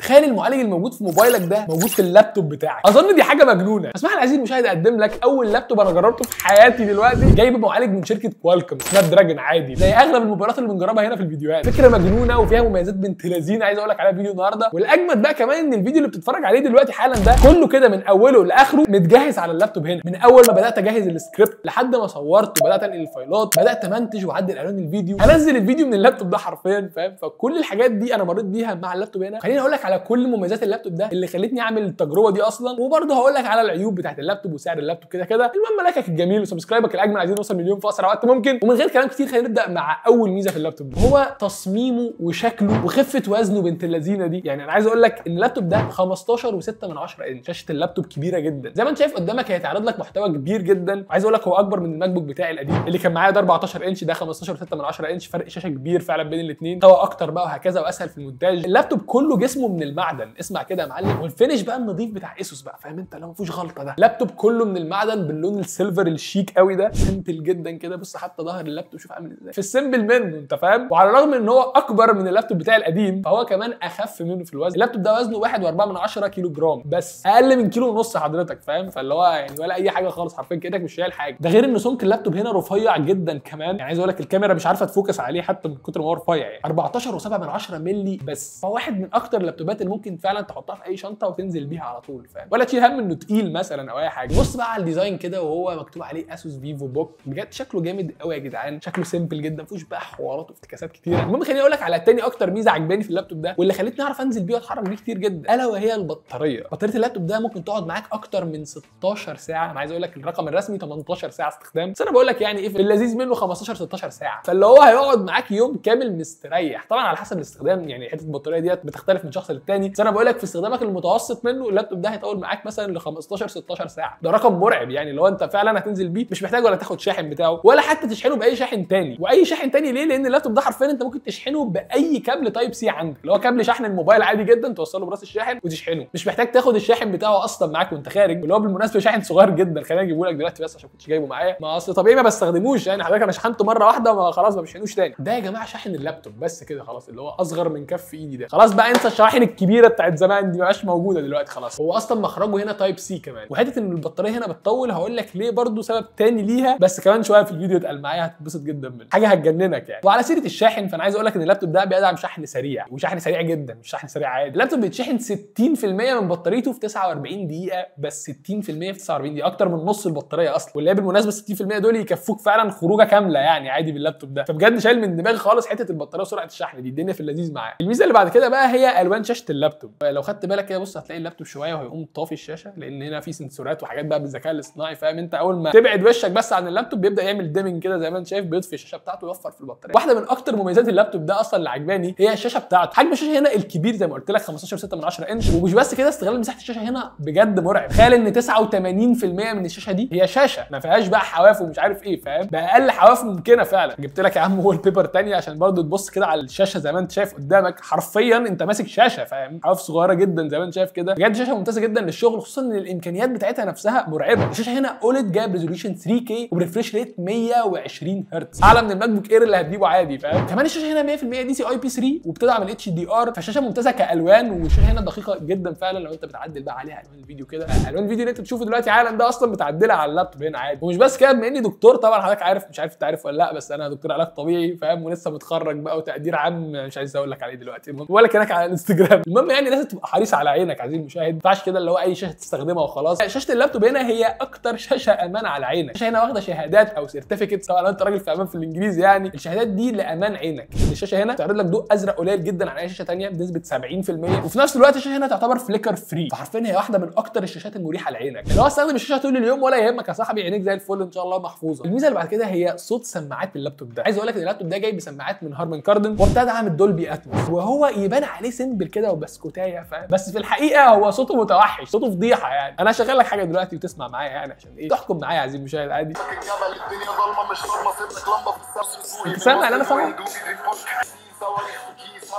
تخيل المعالج الموجود في موبايلك ده موجود في اللابتوب بتاعك اظن دي حاجه مجنونه اسمح لي عزيزي المشاهد اقدم لك اول لابتوب انا جربته في حياتي دلوقتي جاي بمعالج من شركه كوالكوم سناب دراجون عادي زي اغلب الموبايلات اللي بنجربها هنا في الفيديوهات فكره مجنونه وفيها مميزات بنت لذينه عايز اقول لك عليها فيديو النهارده والاجمد بقى كمان ان الفيديو اللي بتتفرج عليه دلوقتي حالا ده كله كده من اوله لاخره متجهز على اللابتوب هنا من اول ما بدات اجهز السكريبت لحد ما صورت وبدات انقل الفايلات بدات امنتج واعدل الوان الفيديو انزل الفيديو من اللابتوب ده حرفيا فاهم فكل الحاجات دي انا مريت بيها مع اللابتوب هنا خليني اقول لك على كل مميزات اللابتوب ده اللي خلتني اعمل التجربه دي اصلا وبرضه هقول لك على العيوب بتاعت اللابتوب وسعر اللابتوب كده كده المهم لكك الجميل وسبسكرايبك الاجمل عايزين نوصل مليون في اسرع وقت ممكن ومن غير كلام كتير خلينا نبدا مع اول ميزه في اللابتوب ده هو تصميمه وشكله وخفه وزنه بنت اللذينه دي يعني انا عايز اقول لك ان اللابتوب ده 15 و6 من 10 انش شاشه اللابتوب كبيره جدا زي ما انت شايف قدامك هي تعرض لك محتوى كبير جدا وعايز اقول لك هو اكبر من الماك بوك بتاعي القديم اللي كان معايا ده 14 انش ده 15 و6 من 10 انش فرق شاشه كبير فعلا بين الاثنين هو اكتر بقى وهكذا واسهل في المونتاج اللابتوب كله جسمه من المعدن اسمع كده يا معلم والفينش بقى النظيف بتاع اسوس بقى فاهم انت اللي ما فيهوش غلطه ده لابتوب كله من المعدن باللون السيلفر الشيك قوي ده سيمبل جدا كده بص حتى ظهر اللابتوب شوف عامل ازاي في السيمبل منه انت فاهم وعلى الرغم ان هو اكبر من اللابتوب بتاعي القديم فهو كمان اخف منه في الوزن اللابتوب ده وزنه 1.4 من 10 كيلو جرام بس اقل من كيلو ونص حضرتك فاهم فاللي هو يعني ولا اي حاجه خالص حرفيا كانك مش شايل حاجه ده غير ان سمك اللابتوب هنا رفيع جدا كمان يعني عايز اقول لك الكاميرا مش عارفه تفوكس عليه حتى من كتر ما هو رفيع يعني 14 و7 من 10 مللي بس فهو واحد من اكتر اللابتوبات اللي ممكن فعلا تحطها في اي شنطه وتنزل بيها على طول فاهم ولا تشيل هم انه تقيل مثلا او اي حاجه بص بقى على الديزاين كده وهو مكتوب عليه اسوس فيفو بوك بجد شكله جامد قوي يا جدعان شكله سيمبل جدا مفيهوش بقى حوارات وافتكاسات كتيره المهم خليني اقول لك على تاني اكتر ميزه عجباني في اللابتوب ده واللي خلتني اعرف انزل بيه واتحرك بيه كتير جدا الا وهي البطاريه بطاريه اللابتوب ده ممكن تقعد معاك اكتر من 16 ساعه انا عايز اقول لك الرقم الرسمي 18 ساعه استخدام بس انا بقول لك يعني ايه في اللذيذ منه 15 16 ساعه فاللي هو هيقعد معاك يوم كامل مستريح طبعا على حسب الاستخدام يعني حته البطاريه ديت بتختلف من شخص للتاني بس انا بقول لك في استخدامك المتوسط منه اللابتوب ده هيطول معاك مثلا ل 15 16 ساعه ده رقم مرعب يعني لو انت فعلا هتنزل بيه مش محتاج ولا تاخد شاحن بتاعه ولا حتى تشحنه باي شاحن تاني واي شاحن تاني ليه لان اللابتوب ده حرفيا انت ممكن تشحنه باي كابل تايب سي عندك اللي هو كابل شحن الموبايل عادي جدا توصله براس الشاحن وتشحنه مش محتاج تاخد الشاحن بتاعه اصلا معاك وانت خارج واللي هو بالمناسبه شاحن صغير جدا خليني اجيبه لك دلوقتي بس عشان كنتش جايبه معايا ما اصل طبيعي ما بستخدموش يعني حضرتك انا شحنته مره واحده ما خلاص ما بشحنوش تاني ده يا جماعه شاحن اللابتوب بس كده خلاص اللي هو اصغر من كف ايدي ده خلاص بقى انسى الشواحن الكبيره بتاعت زمان دي ما بقاش موجوده دلوقتي خلاص هو اصلا مخرجه هنا تايب سي كمان وحته ان البطاريه هنا بتطول هقول لك ليه برضو سبب تاني ليها بس كمان شويه في الفيديو اتقل معايا هتتبسط جدا منه حاجه هتجننك يعني وعلى سيره الشاحن فانا عايز اقول لك ان اللابتوب ده بيدعم شحن سريع وشحن سريع جدا مش شحن سريع عادي اللابتوب بيتشحن 60% من بطاريته في 49 دقيقه بس 60% في 49 دقيقه اكتر من نص البطاريه اصلا واللي هي بالمناسبه 60% دول يكفوك فعلا خروجه كامله يعني عادي باللابتوب ده فبجد شايل من دماغي خالص حته البطاريه وسرعه الشحن دي الدنيا في اللذيذ معاه الميزه اللي بعد كده بقى هي الوان شاشه اللابتوب لو خدت بالك كده بص هتلاقي اللابتوب شويه وهيقوم طافي الشاشه لان هنا في سنسورات وحاجات بقى بالذكاء الاصطناعي فاهم انت اول ما تبعد وشك بس عن اللابتوب بيبدا يعمل ديمنج كده زي ما انت شايف بيطفي الشاشه بتاعته ويوفر في البطاريه واحده من اكتر مميزات اللابتوب ده اصلا اللي عجباني هي الشاشه بتاعته حجم الشاشه هنا الكبير زي ما قلت لك 15.6 من 10 انش ومش بس كده استغلال مساحه الشاشه هنا بجد مرعب تخيل ان 89% من الشاشه دي هي شاشه ما فيهاش بقى حواف ومش عارف ايه فاهم باقل حواف ممكنه فعلا جبت لك يا عم وول بيبر تانية عشان برضو تبص كده على الشاشه زي ما انت شايف قدامك حرفيا انت ماسك شاشه فاهم حواف صغيره جدا زي ما انت شايف كده بجد شاشه ممتازه جدا للشغل خصوصا ان الامكانيات بتاعتها نفسها مرعبه الشاشه هنا اولد جايب ريزوليوشن 3K وبريفريش ريت 120 هرتز اعلى من الماك بوك اير اللي هتجيبه عادي فاهم كمان الشاشه هنا 100% دي سي اي بي 3 وبتدعم الاتش دي ار فالشاشه ممتازه كالوان والشاشه هنا دقيقه جدا فعلا لو انت بتعدل بقى عليها الوان الفيديو كده الوان الفيديو اللي انت بتشوفه دلوقتي حالا ده اصلا متعدله على اللابتوب هنا عادي ومش بس كده بما اني دكتور طبعا حضرتك عارف مش عارف انت عارف ولا لا بس انا دكتور علاج طبيعي فاهم ولسه متخرج بقى وتقدير عام مش عايز اقول لك عليه دلوقتي المهم ولا كانك على الانستجرام المهم يعني لازم تبقى حريص على عينك عزيزي المشاهد ما ينفعش كده اللي هو اي شاشه تستخدمها وخلاص شاشه اللابتوب هنا هي اكتر شاشه امان على عينك الشاشه هنا واخده شهادات او سيرتيفيكت سواء لو انت راجل في امان في الانجليزي يعني الشهادات دي لامان عينك الشاشه هنا تعرض لك ضوء ازرق قليل جدا عن اي شاشه ثانيه بنسبه 70% وفي نفس الوقت الشاشه هنا تعتبر فليكر فري فحرفيا هي واحده من اكتر الشاشات المريحه لعينك اللي هو استخدم الشاشه طول اليوم ولا يهمك يا صاحبي عينيك زي الفل ان شاء الله محفوظه الميزه اللي بعد كده هي صوت سماعات اللابتوب ده عايز اقول لك ان اللابتوب ده جاي بسماعات من هارمان كاردن وبتدعم الدولبي اتموس وهو يبان عليه سيمبل كده وبسكوتايه فاهم بس في الحقيقه هو صوته متوحش صوته فضيحه يعني انا هشغل لك حاجه دلوقتي وتسمع معايا يعني عشان ايه تحكم معايا يا عزيزي المشاهد عادي فاكر جبل الدنيا ضلمه مش ضلمه سيبك لمبه في السقف انت سامع اللي انا سامعه؟ صواريخ في كيس هوا ندي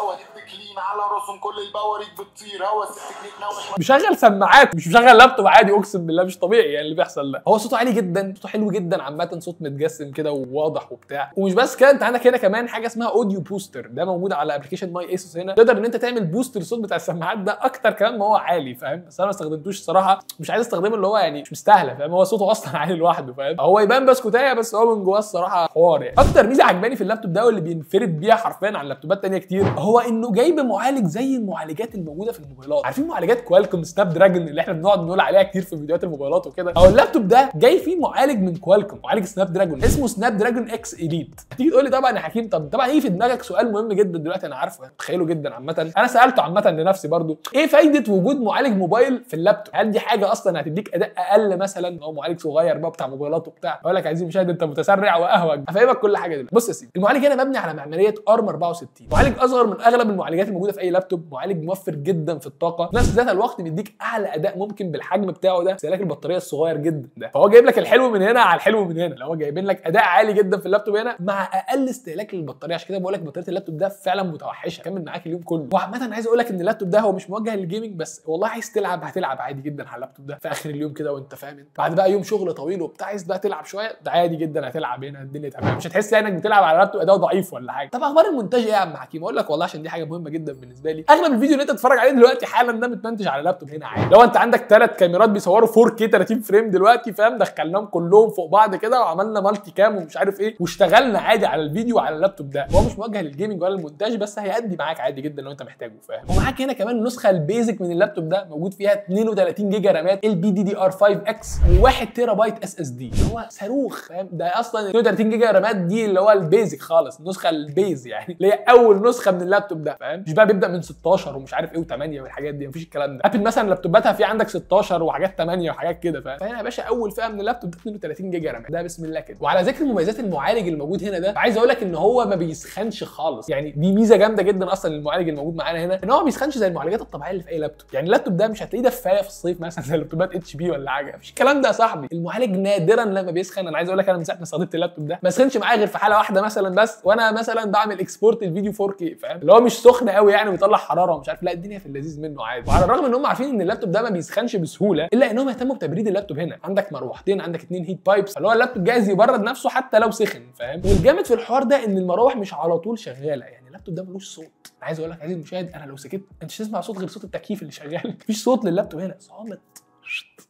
كلين على راسهم كل البواريك بتطير هوس التكنيك ناوي مشغل سماعات مش مشغل لابتوب عادي اقسم بالله مش طبيعي يعني اللي بيحصل ده هو صوته عالي جدا صوته حلو جدا عامه صوت متجسم كده وواضح وبتاع ومش بس كده انت عندك هنا كمان حاجه اسمها اوديو بوستر ده موجود على ابلكيشن ماي ايسوس هنا تقدر ان انت تعمل بوست للصوت بتاع السماعات ده اكتر كمان ما هو عالي فاهم بس انا ما استخدمتوش الصراحه مش عايز استخدمه اللي هو يعني مش مستاهله فاهم هو صوته اصلا عالي لوحده فاهم هو يبان بسكوتايه بس هو من جواه الصراحه حوار يعني اكتر ميزه عجباني في اللابتوب ده واللي بينفرد بيها حرفيا عن لابتوبات تانية كتير هو انه جايب معالج زي المعالجات الموجوده في الموبايلات عارفين معالجات كوالكوم سناب دراجون اللي احنا بنقعد نقول عليها كتير في فيديوهات الموبايلات وكده هو اللابتوب ده جاي فيه معالج من كوالكوم معالج سناب دراجون اسمه سناب دراجون اكس اليت هتيجي تقول لي طبعا يا حكيم طب طبعا يجي في دماغك سؤال مهم جدا دلوقتي انا عارفه تخيله جدا عامه انا سالته عامه لنفسي برضو ايه فايده وجود معالج موبايل في اللابتوب هل دي حاجه اصلا هتديك اداء اقل مثلا هو معالج صغير بقى بتاع موبايلات وبتاع اقول لك عايزين مشاهد انت متسرع واهوج هفهمك كل حاجه دلوقتي بص يا سيدي المعالج هنا مبني على معماريه ارم 64 معالج اصغر من اغلب المعالجات الموجوده في اي لابتوب معالج موفر جدا في الطاقه في نفس ذات الوقت بيديك اعلى اداء ممكن بالحجم بتاعه ده استهلاك البطاريه الصغير جدا ده فهو جايب لك الحلو من هنا على الحلو من هنا اللي هو جايبين لك اداء عالي جدا في اللابتوب هنا مع اقل استهلاك للبطاريه عشان كده بقول لك بطاريه اللابتوب ده فعلا متوحشه كمل معاك اليوم كله وعامه انا عايز اقول لك ان اللابتوب ده هو مش موجه للجيمنج بس والله عايز تلعب هتلعب عادي جدا على اللابتوب ده في اخر اليوم كده وانت فاهم انت بعد بقى يوم شغل طويل وبتاع عايز بقى تلعب شويه ده عادي جدا هتلعب هنا الدنيا تمام مش هتحس يعني انك بتلعب على لابتوب اداؤه ضعيف ولا حاجه طب اخبار المونتاج ايه يا عم حكيم اقول لك والله عشان دي حاجه مهمه جدا بالنسبه لي اغلب الفيديو اللي انت بتتفرج عليه دلوقتي حالا ده متمنتج على لابتوب هنا عادي لو انت عندك ثلاث كاميرات بيصوروا 4K 30 فريم دلوقتي فاهم دخلناهم كلهم فوق بعض كده وعملنا مالتي كام ومش عارف ايه واشتغلنا عادي على الفيديو على اللابتوب ده هو مش موجه للجيمنج ولا المونتاج بس هيأدي معاك عادي جدا لو انت محتاجه فاهم ومعاك هنا كمان النسخه البيزك من اللابتوب ده موجود فيها 32 جيجا رامات ال بي دي دي ار 5 اكس و1 تيرا بايت اس اس دي هو صاروخ فاهم ده اصلا 32 جيجا رامات دي اللي هو البيزك خالص النسخه البيز يعني اللي هي اول نسخه من اللابتوب ده فاهم مش بقى بيبدا من 16 ومش عارف ايه و8 والحاجات دي مفيش الكلام ده ابل مثلا لابتوباتها في عندك 16 وحاجات 8 وحاجات كده فاهم فهنا يا باشا اول فئه من اللابتوب ده 32 جيجا رامات ده بسم الله كده وعلى ذكر مميزات المعالج الموجود هنا ده عايز اقول لك ان هو ما بيسخنش خالص يعني دي ميزه جامده جدا اصلا للمعالج الموجود معانا هنا ان هو ما بيسخنش زي المعالجات الطبيعيه اللي في اي لابتوب يعني اللابتوب ده مش هتلاقيه دفايه في الصيف مثلا زي لابتوبات اتش بي ولا حاجه مفيش الكلام ده يا صاحبي المعالج نادرا لما بيسخن انا عايز اقول لك انا من ساعه ما استخدمت اللابتوب ده ما سخنش معايا غير في حاله واحده مثلا بس وانا مثلا بعمل اكسبورت الفيديو 4K فاهم اللي هو مش سخن قوي يعني ويطلع حراره ومش عارف لا الدنيا في اللذيذ منه عادي وعلى الرغم ان هم عارفين ان اللابتوب ده ما بيسخنش بسهوله الا انهم يهتموا بتبريد اللابتوب هنا عندك مروحتين عندك اتنين هيت بايبس اللي هو اللابتوب جاهز يبرد نفسه حتى لو سخن فاهم والجامد في الحوار ده ان المراوح مش على طول شغاله يعني اللابتوب ده ملوش صوت انا عايز اقول لك عزيزي المشاهد انا لو سكت انت مش هتسمع صوت غير صوت التكييف اللي شغال مفيش صوت لللابتوب هنا صامت شت.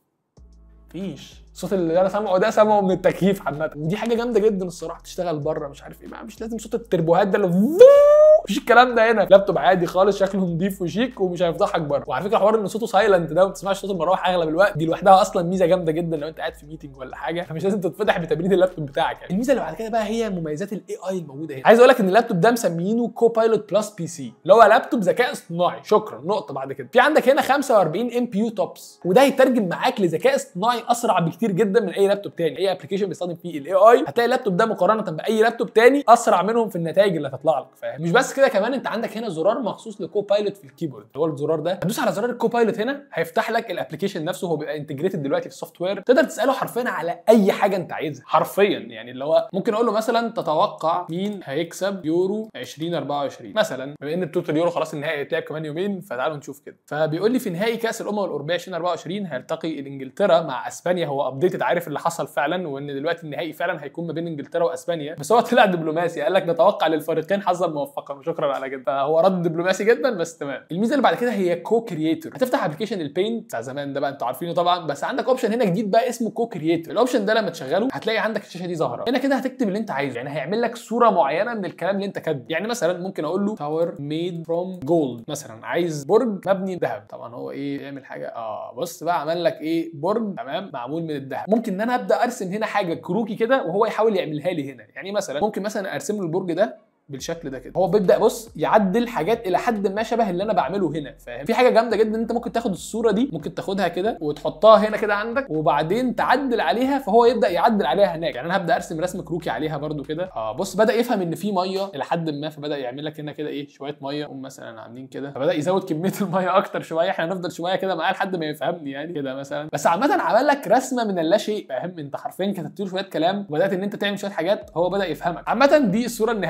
مفيش الصوت اللي انا سامعه ده سامعه من التكييف عامه ودي حاجه جامده جدا الصراحه تشتغل بره مش عارف ايه بقى مش لازم صوت التربوهات ده اللي مفيش الكلام ده هنا لابتوب عادي خالص شكله نظيف وشيك ومش هيفضحك بره وعلى فكره حوار ان صوته سايلنت ده وما بتسمعش صوت المروحه اغلب الوقت دي لوحدها اصلا ميزه جامده جدا لو انت قاعد في ميتنج ولا حاجه فمش لازم تتفتح بتبريد اللابتوب بتاعك يعني الميزه اللي بعد كده بقى هي مميزات الاي اي الموجوده هنا عايز اقول لك ان اللابتوب ده مسميينه كوبايلوت بلس بي سي اللي هو لابتوب ذكاء اصطناعي شكرا نقطه بعد كده في عندك هنا 45 ام بي يو توبس وده هيترجم معاك لذكاء اصطناعي اسرع بكتير جدا من اي لابتوب تاني اي ابلكيشن بيستخدم فيه الاي اي هتلاقي اللابتوب ده مقارنه باي لابتوب تاني اسرع منهم في النتائج اللي هتطلع لك فاهم مش بس كده كمان انت عندك هنا زرار مخصوص لكو بايلوت في الكيبورد اللي هو الزرار ده هتدوس على زرار الكو بايلوت هنا هيفتح لك الابلكيشن نفسه هو بيبقى انتجريتد دلوقتي في السوفت وير تقدر تساله حرفيا على اي حاجه انت عايزها حرفيا يعني اللي هو ممكن اقول له مثلا تتوقع مين هيكسب يورو 2024 مثلا بما ان بطوله اليورو خلاص النهائي هيتلعب كمان يومين فتعالوا نشوف كده فبيقول لي في نهائي كاس الامم الاوروبيه 2024 هيلتقي انجلترا مع اسبانيا هو ابديتد عارف اللي حصل فعلا وان دلوقتي النهائي فعلا هيكون ما بين انجلترا واسبانيا بس هو طلع دبلوماسي قال لك نتوقع للفريقين حظا موفقا وشكرا على كده فهو رد دبلوماسي جدا بس تمام الميزه اللي بعد كده هي كو كرييتور هتفتح ابلكيشن البينت بتاع زمان ده بقى انتوا عارفينه طبعا بس عندك اوبشن هنا جديد بقى اسمه كو كرييتور الاوبشن ده لما تشغله هتلاقي عندك الشاشه دي ظاهره هنا كده هتكتب اللي انت عايزه يعني هيعمل لك صوره معينه من الكلام اللي انت كاتبه يعني مثلا ممكن اقول له تاور ميد فروم جولد مثلا عايز برج مبني ذهب طبعا هو ايه يعمل حاجه اه بص بقى عمل لك ايه برج تمام معمول من الذهب ممكن ان انا ابدا ارسم هنا حاجه كروكي كده وهو يحاول يعملها لي هنا يعني مثلا ممكن مثلا ارسم له البرج ده بالشكل ده كده هو بيبدا بص يعدل حاجات الى حد ما شبه اللي انا بعمله هنا فاهم في حاجه جامده جدا انت ممكن تاخد الصوره دي ممكن تاخدها كده وتحطها هنا كده عندك وبعدين تعدل عليها فهو يبدا يعدل عليها هناك يعني انا هبدا ارسم رسم كروكي عليها برده كده اه بص بدا يفهم ان في ميه الى حد ما فبدا يعمل لك هنا كده ايه شويه ميه قوم مثلا عاملين كده فبدا يزود كميه الميه اكتر شويه احنا هنفضل شويه كده معاه لحد ما يفهمني يعني كده مثلا بس عامه عمل لك رسمه من اللا شيء فاهم انت حرفيا كتبت له شويه كلام وبدات ان انت تعمل شويه حاجات هو بدا يفهمك عامه دي الصوره النهائيه والله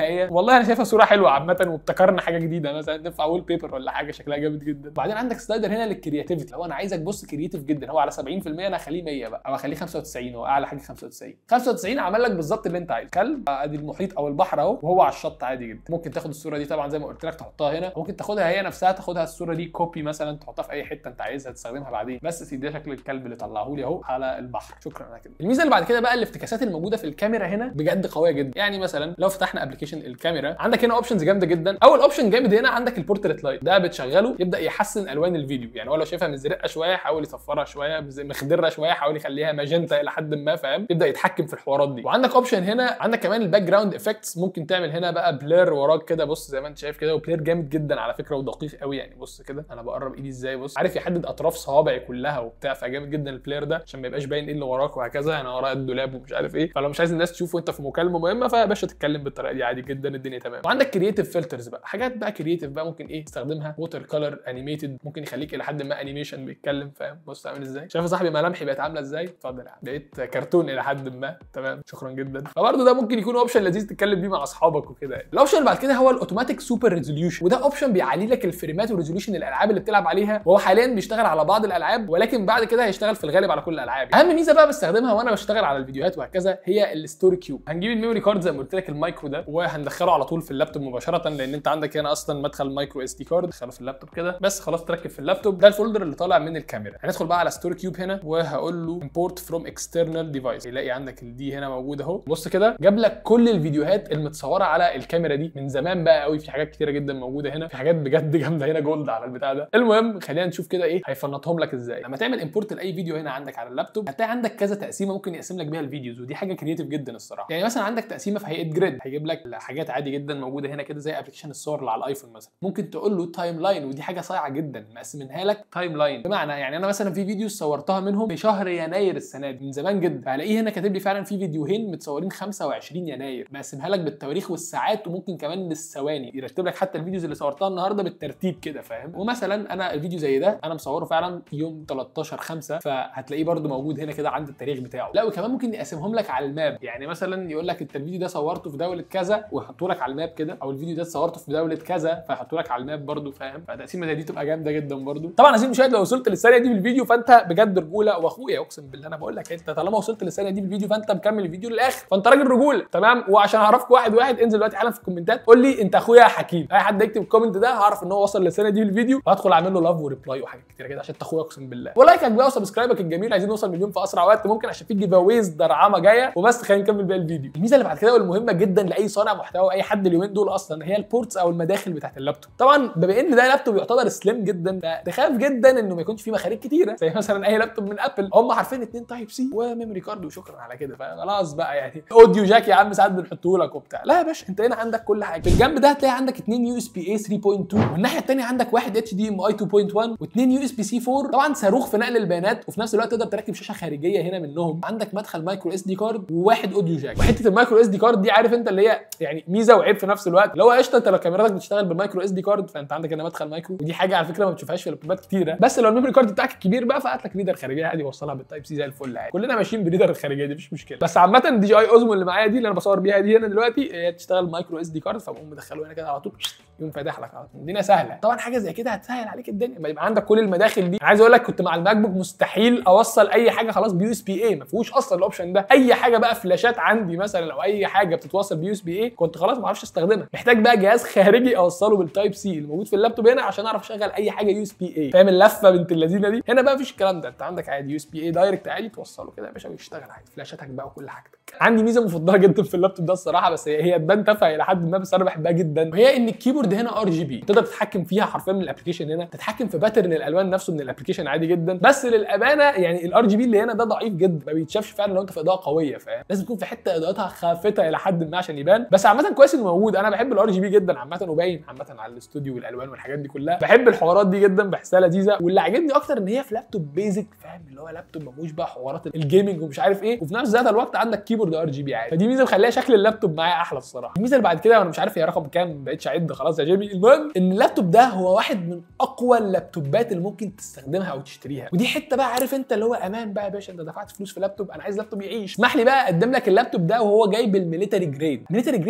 والله انا شايفها صوره حلوه عامه وابتكرنا حاجه جديده مثلا تنفع وول بيبر ولا حاجه شكلها جامد جدا وبعدين عندك سلايدر هنا للكرياتيفيتي لو انا عايزك بص كرياتيف جدا هو على 70% انا اخليه 100 بقى او اخليه 95 هو اعلى حاجه 95 95 عمل لك بالظبط اللي انت عايزه كلب ادي المحيط او البحر اهو وهو على الشط عادي جدا ممكن تاخد الصوره دي طبعا زي ما قلت لك تحطها هنا ممكن تاخدها هي نفسها تاخدها الصوره دي كوبي مثلا تحطها في اي حته انت عايزها تستخدمها بعدين بس سيدي ده شكل الكلب اللي طلعه لي اهو على البحر شكرا على كده الميزه اللي بعد كده بقى الافتكاسات الموجوده في الكاميرا هنا بجد قويه جدا يعني مثلا لو فتحنا ابلكيشن الكاميرا عندك هنا اوبشنز جامده جدا اول اوبشن جامد هنا عندك البورتريت لايت ده بتشغله يبدا يحسن الوان الفيديو يعني هو لو شايفها مزرقه شويه يحاول يصفرها شويه مز- مخضره شويه يحاول يخليها ماجنتا الى حد ما فاهم يبدا يتحكم في الحوارات دي وعندك اوبشن هنا عندك كمان الباك جراوند افكتس ممكن تعمل هنا بقى بلير وراك كده بص زي ما انت شايف كده وبلير جامد جدا على فكره ودقيق قوي يعني بص كده انا بقرب ايدي ازاي بص عارف يحدد اطراف صوابعي كلها وبتاع فجامد جدا البلاير ده عشان ما يبقاش باين ايه اللي وراك وهكذا انا ورايا الدولاب ومش عارف ايه فلو مش عايز الناس تشوف وانت في مكالمه مهمه فيا باشا تتكلم بالطريقه دي عادي جدا الدنيا تمام وعندك كرييتيف فلترز بقى حاجات بقى كرييتيف بقى ممكن ايه تستخدمها ووتر كلر انيميتد ممكن يخليك الى حد ما انيميشن بيتكلم فاهم بص عامل ازاي شايف يا صاحبي ملامحي بقت عامله ازاي اتفضل يا عم بقيت كرتون الى حد ما تمام شكرا جدا فبرضه ده ممكن يكون اوبشن لذيذ تتكلم بيه مع اصحابك وكده يعني. الاوبشن اللي بعد كده هو الاوتوماتيك سوبر ريزوليوشن وده اوبشن بيعلي لك الفريمات وريزوليوشن الالعاب اللي بتلعب عليها وهو حاليا بيشتغل على بعض الالعاب ولكن بعد كده هيشتغل في الغالب على كل الالعاب اهم ميزه بقى بستخدمها وانا بشتغل على الفيديوهات وهكذا هي الستوري كيوب هنجيب الميموري كارد زي ما قلت لك المايكرو ده وهندخله على طول في اللابتوب مباشره لان انت عندك هنا اصلا مدخل مايكرو اس دي كارد دخله في اللابتوب كده بس خلاص تركب في اللابتوب ده الفولدر اللي طالع من الكاميرا هندخل بقى على ستوري كيوب هنا وهقول له import from external device يلاقي عندك الدي هنا موجوده اهو بص كده جاب لك كل الفيديوهات المتصوره على الكاميرا دي من زمان بقى قوي في حاجات كتيره جدا موجوده هنا في حاجات بجد جامده هنا جولد على البتاع ده المهم خلينا نشوف كده ايه هيفنطهم لك ازاي لما تعمل امبورت لاي فيديو هنا عندك على اللابتوب هتلاقي عندك كذا تقسيمه ممكن يقسم لك بيها الفيديوز ودي حاجه كريتيف جدا الصراحه يعني مثلا عندك تقسيمه في هيئه جريد هيجيب لك حاجات عادي جدا موجوده هنا كده زي ابلكيشن الصور اللي على الايفون مثلا ممكن تقول له تايم لاين ودي حاجه صايعه جدا مقسمينها لك تايم لاين بمعنى يعني انا مثلا في فيديوز صورتها منهم في شهر يناير السنه دي من زمان جدا فهلاقيه هنا كاتب لي فعلا في فيديوهين متصورين 25 يناير مقسمها لك بالتواريخ والساعات وممكن كمان بالثواني يرتب لك حتى الفيديوز اللي صورتها النهارده بالترتيب كده فاهم ومثلا انا الفيديو زي ده انا مصوره فعلا يوم 13 5 فهتلاقيه برده موجود هنا كده عند التاريخ بتاعه لا وكمان ممكن يقسمهم لك على الماب يعني مثلا يقول لك انت الفيديو ده صورته في دوله كذا ويحطوا لك على الماب كده او الفيديو ده صورته في دوله كذا فيحطوا لك على الماب برده فاهم فتقسيمه زي دي تبقى جامده جدا برده طبعا عايزين مشاهد لو وصلت للثانيه دي في الفيديو فانت بجد رجوله واخويا اقسم بالله انا بقول لك انت طالما وصلت للثانيه دي في الفيديو فانت مكمل الفيديو للاخر فانت راجل رجوله تمام وعشان اعرفك واحد واحد انزل دلوقتي حالا في الكومنتات قول لي انت اخويا يا حكيم اي حد يكتب الكومنت ده هعرف ان هو وصل للثانيه دي في الفيديو وهدخل اعمل له لاف وريبلاي وحاجات كتير كده عشان انت اخويا اقسم بالله ولايكك بقى وسبسكرايبك الجميل عايزين نوصل مليون في اسرع وقت ممكن عشان في جيف اويز درعمه جايه وبس خلينا نكمل باقي الفيديو الميزه اللي بعد كده والمهمه جدا لاي صانع محتوى واي حد اليومين دول اصلا هي البورتس او المداخل بتاعت اللابتوب طبعا بما ان ده لابتوب يعتبر سليم جدا فتخاف جدا انه ما يكونش فيه مخارج كتيره زي مثلا اي لابتوب من ابل هم عارفين اتنين تايب سي وميموري كارد وشكرا على كده فخلاص بقى يعني اوديو جاك يا عم ساعات بنحطه لك وبتاع لا يا باشا انت هنا عندك كل حاجه في الجنب ده هتلاقي عندك اتنين يو اس بي اي 3.2 والناحيه الثانيه عندك واحد اتش دي ام اي 2.1 واثنين يو اس بي سي 4 طبعا صاروخ في نقل البيانات وفي نفس الوقت تقدر تركب شاشه خارجيه هنا منهم عندك مدخل مايكرو اس دي كارد وواحد اوديو جاك وحته المايكرو اس دي كارد دي عارف انت اللي هي يعني ميزه وعيب في نفس الوقت اللي هو قشطه انت لو كاميرتك بتشتغل بالمايكرو اس دي كارد فانت عندك هنا مدخل مايكرو ودي حاجه على فكره ما بتشوفهاش في لابتوبات كتيره بس لو الميموري كارد بتاعك الكبير بقى فهات لك ريدر خارجيه عادي وصلها بالتايب سي زي الفل عادي كلنا ماشيين بريدر الخارجيه دي مفيش مشكله بس عامه دي جي اي اوزمو اللي معايا دي اللي انا بصور بيها دي هنا دلوقتي هي تشتغل مايكرو اس دي كارد فبقوم مدخله هنا كده على طول يقوم فاتح لك على طول الدنيا سهله طبعا حاجه زي كده هتسهل عليك الدنيا ما يبقى عندك كل المداخل دي أنا عايز اقول لك كنت مع الماك بوك مستحيل اوصل اي حاجه خلاص بيو اس بي اي ما فيهوش اصلا الاوبشن ده اي حاجه بقى فلاشات عندي مثلا او اي حاجه بتتوصل بيو اس بي اي كنت خلاص ما اعرفش استخدمها محتاج بقى جهاز خارجي اوصله بالتايب سي اللي موجود في اللابتوب هنا عشان اعرف اشغل اي حاجه يو اس بي اي فاهم اللفه بنت اللذينه دي هنا بقى مفيش الكلام ده انت عندك عادي يو اس بي اي دايركت عادي توصله كده يا باشا ويشتغل عادي فلاشاتك بقى وكل حاجتك عندي ميزه مفضله جدا في اللابتوب ده الصراحه بس هي هي تبان تافهه الى حد ما بس انا بحبها جدا وهي ان الكيبورد هنا ار جي بي تقدر تتحكم فيها حرفيا من الابلكيشن هنا تتحكم في باترن الالوان نفسه من الابلكيشن عادي جدا بس للامانه يعني الار جي بي اللي هنا ده ضعيف جدا ما بيتشافش فعلا لو انت في اضاءه قويه فاهم لازم تكون في حته اضاءتها خافته الى حد ما عشان يبان بس عامه كويس انه موجود انا بحب الار جي بي جدا عامه وباين عامه على الاستوديو والالوان والحاجات دي كلها بحب الحوارات دي جدا بحسها لذيذه واللي عاجبني اكتر ان هي في لابتوب بيزك فاهم اللي هو لابتوب ما فيهوش بقى حوارات الجيمنج ومش عارف ايه وفي نفس ذات الوقت عندك كيبورد ار جي بي عادي فدي ميزه مخليها شكل اللابتوب معايا احلى الصراحه الميزه اللي بعد كده وانا مش عارف هي رقم كام ما بقتش اعد خلاص يا جيمي المهم ان اللابتوب ده هو واحد من اقوى اللابتوبات اللي ممكن تستخدمها او تشتريها ودي حته بقى عارف انت اللي هو امان بقى يا باشا انت دفعت فلوس في لابتوب انا عايز لابتوب يعيش اسمح لي بقى اقدم لك اللابتوب ده وهو جاي بالميليتري جريد الميليتري جريد دي حرفيا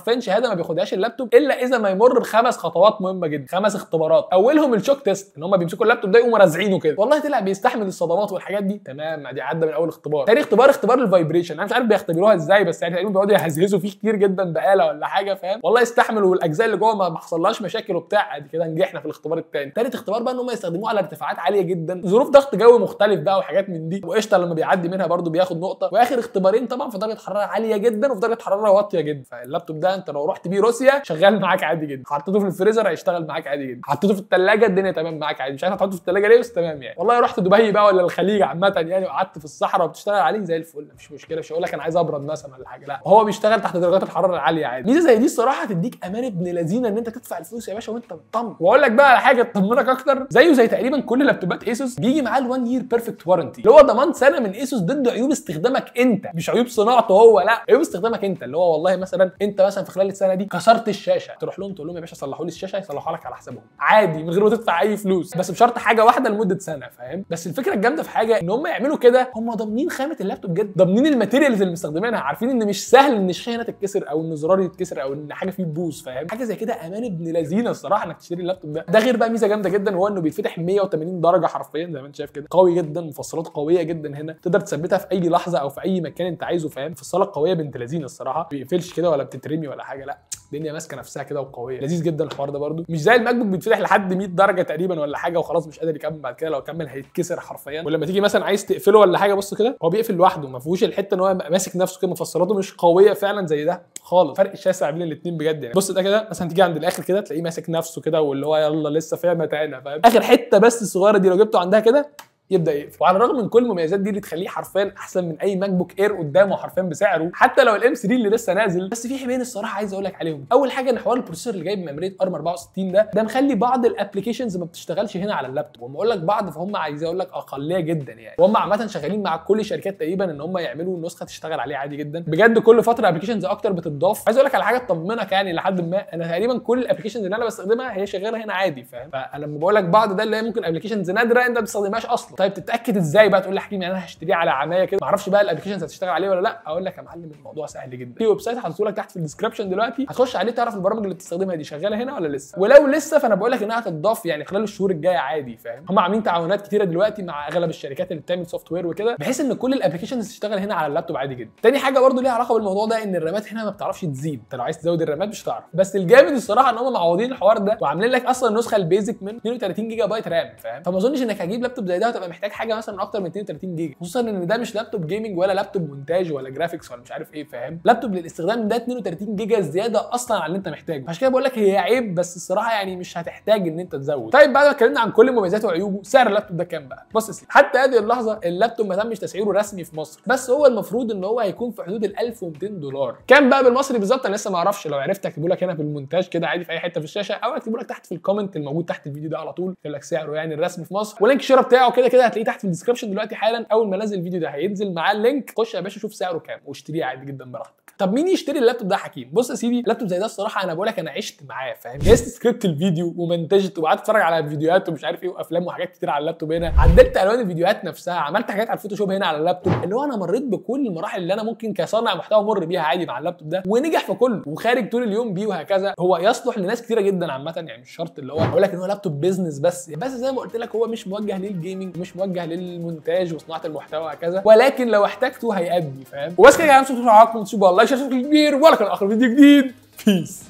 حرفيا شهاده ما بياخدهاش اللابتوب الا اذا ما يمر بخمس خطوات مهمه جدا خمس اختبارات اولهم الشوك تيست ان هم بيمسكوا اللابتوب ده يقوموا رازعينه كده والله طلع بيستحمل الصدمات والحاجات دي تمام دي عدى من اول اختبار تاني اختبار اختبار الفايبريشن انا مش عارف بيختبروها ازاي بس يعني تقريبا بيقعدوا يهزهزوا فيه كتير جدا بآلة ولا حاجه فاهم والله يستحمل والاجزاء اللي جوه ما حصلهاش مشاكل وبتاع ادي كده نجحنا في الاختبار الثاني تالت اختبار بقى ان هم يستخدموه على ارتفاعات عاليه جدا ظروف ضغط جو مختلف بقى وحاجات من دي وقشطه لما بيعدي منها برده بياخد نقطه واخر اختبارين طبعا في درجه حراره عاليه جدا وفي درجه حراره واطيه جدا فاللابتوب ده انت لو رحت بيه روسيا شغال معاك عادي جدا حطيته في الفريزر هيشتغل معاك عادي جدا حطيته في الثلاجه الدنيا تمام معاك عادي مش عارف هتحطه في الثلاجه ليه بس تمام يعني والله رحت دبي بقى ولا الخليج عامه يعني وقعدت في الصحراء وبتشتغل عليه زي الفل مفيش مشكله مش هقول لك انا عايز ابرد مثلا ولا حاجه لا هو بيشتغل تحت درجات الحراره العاليه عادي ميزه زي دي الصراحه هتديك امان ابن لذينه ان انت تدفع الفلوس يا باشا وانت مطمن واقول لك بقى على حاجه تطمنك اكتر زيه زي تقريبا كل لابتوبات ايسوس بيجي معاه ال1 يير بيرفكت وارنتي اللي هو ضمان سنه من ايسوس ضد عيوب استخدامك انت مش عيوب صناعته هو لا عيوب استخدامك انت اللي هو والله مثلا انت مثلا في خلال السنه دي كسرت الشاشه تروح لهم تقول لهم يا باشا صلحوا لي الشاشه يصلحوها لك على حسابهم عادي من غير ما تدفع اي فلوس بس بشرط حاجه واحده لمده سنه فاهم بس الفكره الجامده في حاجه ان هم يعملوا كده هم ضامنين خامه اللابتوب جدا ضامنين الماتيريالز اللي مستخدمينها عارفين ان مش سهل ان الشاشه هنا تتكسر او ان زرار يتكسر او ان حاجه فيه تبوظ فاهم حاجه زي كده امان ابن لذينه الصراحه انك تشتري اللابتوب ده ده غير بقى ميزه جامده جدا وهو انه بيتفتح 180 درجه حرفيا زي ما انت شايف كده قوي جدا مفصلات قويه جدا هنا تقدر تثبتها في اي لحظه او في اي مكان انت عايزه فاهم مفصله قويه بنت لذينه الصراحه ما بيقفلش كده ولا بتترمي ولا حاجه لا الدنيا ماسكه نفسها كده وقويه لذيذ جدا الحوار ده برده مش زي الماك بوك بيتفتح لحد 100 درجه تقريبا ولا حاجه وخلاص مش قادر يكمل بعد كده لو كمل هيتكسر حرفيا ولما تيجي مثلا عايز تقفله ولا حاجه بص كده هو بيقفل لوحده ما فيهوش الحته ان هو ماسك نفسه كده مفصلاته مش قويه فعلا زي ده خالص فرق شاسع بين الاثنين بجد يعني بص ده كده مثلا تيجي عند الاخر كده تلاقيه ماسك نفسه كده واللي هو يلا لسه فيها متانه فاهم اخر حته بس الصغيره دي لو جبته عندها كده يبدا يقفل وعلى الرغم من كل المميزات دي اللي تخليه حرفيا احسن من اي ماك بوك اير قدامه حرفيا بسعره حتى لو الام 3 اللي لسه نازل بس في حاجتين الصراحه عايز اقول لك عليهم اول حاجه ان حوار البروسيسور اللي جاي بميموريه ارم 64 ده ده مخلي بعض الابلكيشنز ما بتشتغلش هنا على اللابتوب وما اقول لك بعض فهم عايز اقول لك اقليه جدا يعني وهم عامه شغالين مع كل الشركات تقريبا ان هم يعملوا نسخه تشتغل عليه عادي جدا بجد كل فتره ابلكيشنز اكتر بتضاف عايز اقول لك على حاجه تطمنك يعني لحد ما انا تقريبا كل الابلكيشنز اللي انا بستخدمها هي شغاله هنا عادي فاهم فانا لما بقول لك بعض ده اللي هي ممكن ابلكيشنز نادره انت ما بتستخدمهاش اصلا طيب تتاكد ازاي ازاي بقى تقول لي حكيم يعني انا هشتريه على عمايه كده ما اعرفش بقى الابلكيشنز هتشتغل عليه ولا لا اقول لك يا معلم الموضوع سهل جدا في ويب سايت هحطه لك تحت في الديسكربشن دلوقتي هتخش عليه تعرف البرامج اللي بتستخدمها دي شغاله هنا ولا لسه ولو لسه فانا بقول لك انها هتتضاف يعني خلال الشهور الجايه عادي فاهم هم عاملين تعاونات كتيره دلوقتي مع اغلب الشركات اللي بتعمل سوفت وير وكده بحيث ان كل الابلكيشنز تشتغل هنا على اللابتوب عادي جدا تاني حاجه برضو ليها علاقه بالموضوع ده ان الرامات هنا ما بتعرفش تزيد انت لو عايز تزود الرامات مش هتعرف بس الجامد الصراحه ان هم معوضين الحوار ده وعاملين لك اصلا النسخه البيزك من 32 جيجا بايت رام فاهم فما اظنش انك هتجيب لابتوب زي ده هتبقى محتاج حاجه مثلا اكتر من 32 جيجا خصوصا ان ده مش لابتوب جيمنج ولا لابتوب مونتاج ولا جرافيكس ولا مش عارف ايه فاهم لابتوب للاستخدام ده 32 جيجا زياده اصلا على اللي انت محتاجه عشان كده بقول لك هي عيب بس الصراحه يعني مش هتحتاج ان انت تزود طيب بعد ما اتكلمنا عن كل مميزاته وعيوبه سعر اللابتوب ده كام بقى بص يا سيدي حتى هذه اللحظه اللابتوب ما تمش تسعيره رسمي في مصر بس هو المفروض ان هو هيكون في حدود ال 1200 دولار كام بقى بالمصري بالظبط انا لسه ما اعرفش لو عرفت اكتبه لك هنا في المونتاج كده عادي في اي حته في الشاشه او اكتبه لك تحت في الكومنت الموجود تحت الفيديو ده على طول يقول لك سعره يعني الرسمي في مصر ولينك الشراء بتاعه كده كده هتلاقيه تحت في الديسكربشن دلوقتي حالا اول ما انزل الفيديو ده هينزل معاه اللينك خش يا باشا شوف سعره كام واشتريه عادي جدا براحتك طب مين يشتري اللابتوب ده يا حكيم بص يا سيدي اللابتوب زي ده الصراحه انا بقول لك انا عشت معاه فاهم جهزت سكريبت الفيديو ومنتجت وقعدت اتفرج على فيديوهات ومش عارف ايه وافلام وحاجات كتير على اللابتوب هنا عدلت الوان الفيديوهات نفسها عملت حاجات على الفوتوشوب هنا على اللابتوب اللي هو انا مريت بكل المراحل اللي انا ممكن كصانع محتوى امر بيها عادي مع اللابتوب ده ونجح في كله وخارج طول اليوم بيه وهكذا هو يصلح لناس كتيره جدا عامه يعني مش شرط اللي هو اقول لك ان هو لابتوب بيزنس بس بس زي ما قلت لك هو مش موجه للجيمنج مش موجه للمونتاج وصناعه المحتوى وهكذا ولكن لو احتاجته هيأدي فاهم وبس كده يا جماعه شكرا على والله شكرا كبير ولكن اخر فيديو جديد بيس